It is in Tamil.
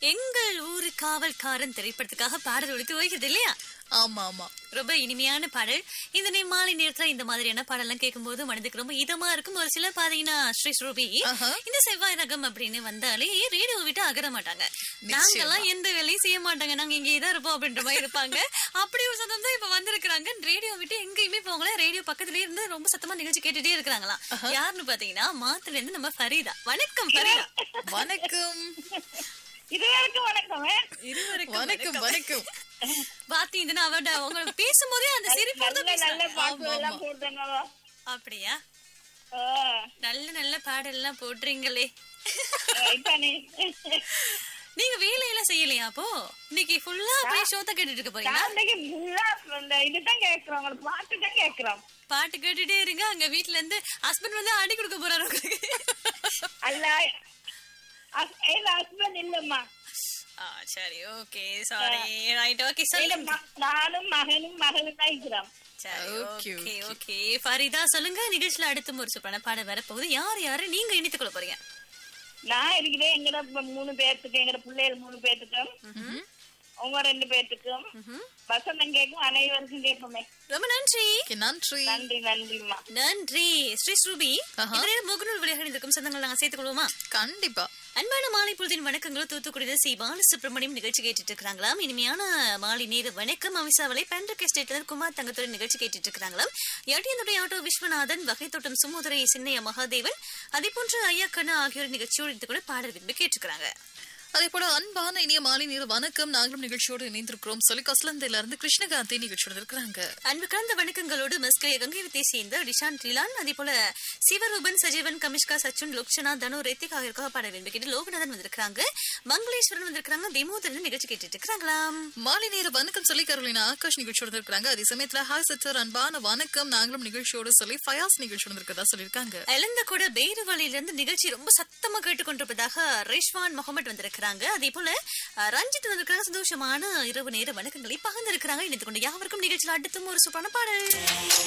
எங்கள் ஊரு காவல்காரன் திரைப்படத்துக்காக பாடல் ஒழித்து வருகிறது இல்லையா ஆமா ஆமா ரொம்ப இனிமையான பாடல் இந்த நே மாலை நேரத்துல இந்த மாதிரியான பாடல்லாம் கேட்கும்போது மனதுக்கு ரொம்ப இதமா இருக்கும் ஒரு சிலர் பாத்தீங்கன்னா ஸ்ரீ ஸ்ரூபி ஆஹா. இந்த செவ்வாய் ரகம் அப்படின்னு வந்தாலே ரேடியோ விட்டு அகர மாட்டாங்க நாங்கெல்லாம் எந்த வேலையும் செய்ய மாட்டாங்க நாங்க இங்கே தான் இருப்போம் அப்படின்ற மாதிரி இருப்பாங்க அப்படி ஒரு சத்தம் தான் இப்ப வந்திருக்கிறாங்க ரேடியோ விட்டு எங்கேயுமே போகல ரேடியோ பக்கத்துலயே இருந்து ரொம்ப சத்தமா நிகழ்ச்சி கேட்டுட்டே இருக்கிறாங்களாம் யாருன்னு பாத்தீங்கன்னா மாத்துல இருந்து நம்ம ஃபரீதா வணக்கம் ஃபரீதா வணக்கம் இருவருக்கும் வணக்கம் இருவருக்கும் வணக்கம் வணக்கம் பாத்தீங்கன்னா அவட அவங்க பேசும்போதே அந்த சிரிப்பு நல்ல தான் நல்ல பேசுறாங்க. பாட்டு எல்லாம் போடுறாங்க அப்படியா நல்ல நல்ல பாடல்லாம் போடுறீங்களே இப்ப நீ நீங்க வேலையெல்லாம் செய்யலையா அப்போ இன்னைக்கு ஃபுல்லா அப்படியே ஷோ தான் கேட்டுட்டு இருக்க போறீங்களா நாளைக்கு ஃபுல்லா இந்த இதுதான் கேக்குறோம் உங்களுக்கு பாட்டு தான் கேக்குறோம் பாட்டு கேட்டுட்டே இருங்க அங்க வீட்ல இருந்து ஹஸ்பண்ட் வந்து அடி கொடுக்க போறாரு உங்களுக்கு அல்ல ஹஸ்- இல்ல ஹஸ்பண்ட் இல்லம்மா ஆ சரி ஓகே சாரி ரைட் ஓகே இல்ல, சொல்லுங்க ம- நானும் மகனும் மகளும் தான் இருக்கிறோம் சரி Okay, ஓகே ஓகே ஃபரிதா சொல்லுங்க நிகழ்ச்சியில அடுத்த ஒரு சூப்பரான பாடம் வரப்போகுது யார் யாரு நீங்க இணைத்துக் கொள்ள போறீங்க நான் இருக்கிறேன் எங்கட ப- மூணு பேர்த்துக்கு எங்கட பிள்ளைகள் மூணு பேர்த்துக்கும் உங்க ரெண்டு பேர்த்துக்கும் வசந்தம் கேட்கும் அனைவருக்கும் கேட்குமே ரொம்ப நன்றி Okay, நன்றி நன்றி நன்றிம்மா நன்றி ஸ்ரீ ஸ்ரூபி ஆஹா. இதுல முகநூல் வழியாக இருக்கும் சொந்தங்கள் நாங்க சேர்த்துக் கொள்வோமா கண்டிப்பா அன்பான மாலை பொழுதின் வணக்கங்களும் தூத்துக்குடியில் சி பாலசுப்ரமணியம் நிகழ்ச்சி கேட்டுட்டு இருக்காங்களாம் இனிமையான மாலை நேர வணக்கம் அமிசாவளை பெண்டர் ஸ்டேட்ல குமார் தங்கத்துறை நிகழ்ச்சி கேட்டுட்டு இருக்காங்களாம் எட்டியந்துடைய ஆட்டோ விஸ்வநாதன் வகைத்தோட்டம் சுமோதரை சின்னைய மகாதேவன் அதே போன்று ஐயா கண்ணா ஆகியோர் நிகழ்ச்சியோடு இருந்து கூட பாடல் விரும்பி கேட்டிருக்காங்க அதே போல அன்பான இனிய மாலை நேர வணக்கம் நாங்களும் நிகழ்ச்சியோடு இணைந்திருக்கிறோம் சொல்லி கஸ்லந்தையில இருந்து கிருஷ்ணகாந்தி நிகழ்ச்சியோடு இருக்கிறாங்க அன்பு கலந்த வணக்கங்களோடு மஸ்கைய கங்கைவத்தை சேர்ந்த ரிஷான் ட்ரிலான் அதே போல சிவரூபன் சஜீவன் கமிஷ்கா சச்சுன் லோக்ஷனா தனு ரெத்திக் ஆகியோருக்காக பாடல் விரும்பி கேட்டு லோகநாதன் வந்திருக்காங்க மங்களேஸ்வரன் வந்திருக்காங்க தேமோதரன் நிகழ்ச்சி கேட்டுட்டு இருக்காங்களாம் மாலை நேர வணக்கம் சொல்லி கரோலினா ஆகாஷ் நிகழ்ச்சியோடு இருக்கிறாங்க அதே சமயத்துல ஹாய் சிஸ்டர் அன்பான வணக்கம் நாங்களும் நிகழ்ச்சியோடு சொல்லி ஃபயாஸ் நிகழ்ச்சியோடு இருக்கிறதா சொல்லியிருக்காங்க இழந்த கூட பேருவழியில இருந்து நிகழ்ச்சி ரொம்ப சத்தமா கேட்டுக்கொண்டிருப்பதாக ரேஷ்வான் முகமது வந்திருக்கிறாங்க அதே போல அஹ், ரஞ்சித் வந்திருக்காங்க சந்தோஷமான இரவு நேர வணக்கங்களை பகிர்ந்திருக்கிறாங்க இணைந்து கொண்டு யாவருக்கும் நிகழ்ச்சியில் அடுத்தும் ஒரு சூப்பரான பாடல்